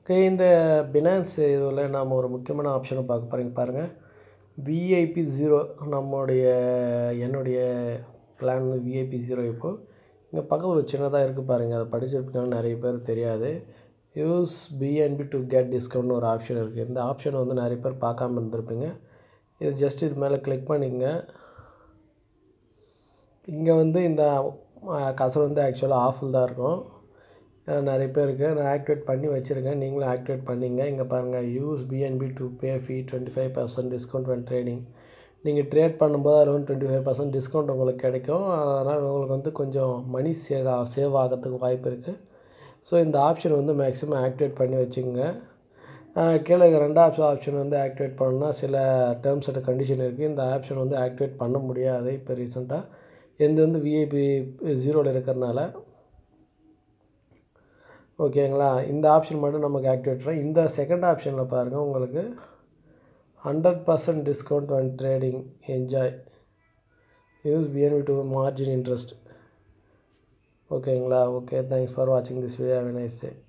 okay இந்த finance இதில் நாம் ஒரு முக்கியமான ஆப்ஷனை பார்க்க போகிறீங்க பாருங்கள் விஐபி ஜீரோ நம்முடைய என்னுடைய பிளான் விஐபி ஜீரோ இப்போது இங்கே பக்கத்தில் ஒரு சின்னதாக இருக்குது பாருங்கள் அதை படிச்சிருப்பாங்க நிறைய பேர் தெரியாது use BNB to get discount ஒரு ஆப்ஷன் இருக்குது இந்த ஆப்ஷனை வந்து நிறைய பேர் பார்க்காம இருந்திருப்பீங்க இது ஜஸ்ட் இது மேலே கிளிக் பண்ணிங்க இங்கே வந்து இந்த கசர் வந்து ஆக்சுவலாக ஆஃபில் தான் இருக்கும் அஹ் நிறைய பேருக்கு நான் ஆக்டிவேட் பண்ணி வச்சுருக்கேன் நீங்களும் ஆக்டிவேட் பண்ணிங்க இங்கே பாருங்கள் use BNB to pay fee twenty five percent discount when trading நீங்கள் ட்ரேட் பண்ணும்போது அதில் வந்து டுவெண்ட்டி ஃபைவ் பர்சன்ட் டிஸ்கவுண்ட் உங்களுக்கு கிடைக்கும் அதனால் உங்களுக்கு வந்து கொஞ்சம் மணி சேவ் சேவ் ஆகிறதுக்கு வாய்ப்பு இருக்குது ஸோ இந்த ஆப்ஷன் வந்து மேக்ஸிமம் ஆக்டிவேட் பண்ணி வச்சுங்க அஹ் கீழே இருக்க ரெண்டாவது ஆப்ஷன் வந்து ஆக்டிவேட் பண்ணணும்னா சில டேர்ம்ஸ் அண்ட் கண்டிஷன் இருக்குது இந்த ஆப்ஷன் வந்து ஆக்டிவேட் பண்ண முடியாது இப்போ ரீசெண்டாக எந்த வந்து விஐபி ஜீரோவில் இருக்கிறனால ஓகேங்களா இந்த ஆப்ஷன் மட்டும் நமக்கு ஆக்டிவேட் பண்ண இந்த செகண்ட் ஆப்ஷனில் பாருங்கள் உங்களுக்கு hundred percent discount and trading enjoy use BNB to margin interest ஓகேங்களா ஓகே தேங்க்ஸ் ஃபார் வாட்சிங் this video have nice day